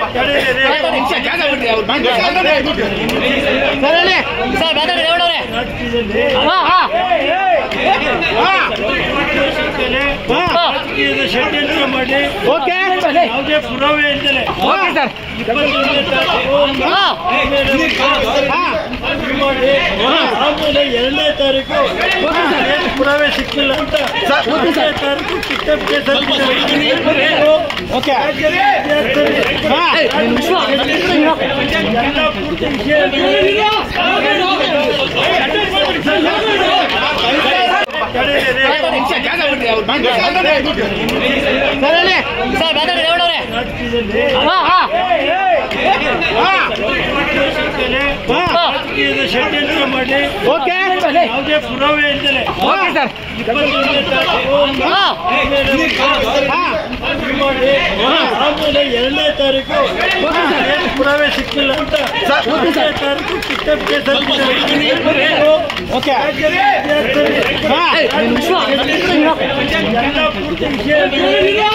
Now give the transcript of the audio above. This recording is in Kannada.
ನಿಮಿಷ ಜಾಗ ಬಿಡ್ರಿ ಅವ್ರು ಬಂದು ಸರ್ ಹೇಳಿ ಸರ್ ಮಾತಾಡಿ ದೇವಡವ್ರೆ ರಾಜಕೀಯದಲ್ಲಿ ಹಾ ಹಾ ರಾಜಕೀಯದ ಷಡ್ಯಂತ್ರ ಮಾಡಿ ಓಕೆ ಯಾವುದೇ ಪುರಾವೆ ಇಲ್ದಲೆ ಓಕೆ ಸರ್ ಇಪ್ಪತ್ತೊಂದನೇ ತಾರೀಕು ಹಾ ಮಾಡಿ ಆಮೇಲೆ ಎರಡನೇ ತಾರೀಕು ಏನು ಪುರಾವೆ ಸಿಕ್ಕಿಲ್ಲ ಅಂತ ಸರ್, ಓಕೆ ಎರಡನೇ ಸರ್. ತಾರೀಕು ಕಿಟ್ಟಪ್ ಕೇಸ್ ಹಾಕಿದ್ದಾರೆ. ಓಕೆ ರಾಜ್ಯದ ವಿದ್ಯಾರ್ಥಿ ಹಾ ಎಲ್ಲ ಪೂರ್ತಿ ವಿಷಯ ನಿಮಿಷ ಜಾಗ ಬಿಡ್ರಿ ಅವ್ರು ಬಂದು ಸರ್ ಹೇಳಿ ಸರ್ ಮಾತಾಡಿ ದೇವಡವ್ರೆ ರಾಜಕೀಯದಲ್ಲಿ ಹಾ ಹಾ ರಾಜಕೀಯದ ಷಡ್ಯಂತ್ರ ಮಾಡಿ ಓಕೆ ಯಾವುದೇ ಪುರಾವೆ ಇಲ್ದಲೆ ಓಕೆ ಸರ್ ಇಪ್ಪತ್ತೊಂದನೇ ತಾರೀಕು ಹಾ ಮಾಡಿ ಆಮೇಲೆ ಎರಡನೇ ತಾರೀಕು ಏನು ಪುರಾವೆ ಸಿಕ್ಕಿಲ್ಲ ಅಂತ ಸರ್, ಓಕೆ ಸರ್. ಎರಡನೇ ತಾರೀಕು ಕಿಟ್ಟಪ್ ಕೇಸ್ ಹಾಕಿದ್ದಾರೆ. ಓಕೆ ರಾಜ್ಯದ ವಿದ್ಯಾರ್ಥಿ ಹಾ ಎಲ್ಲ ಪೂರ್ತಿ ವಿಷಯ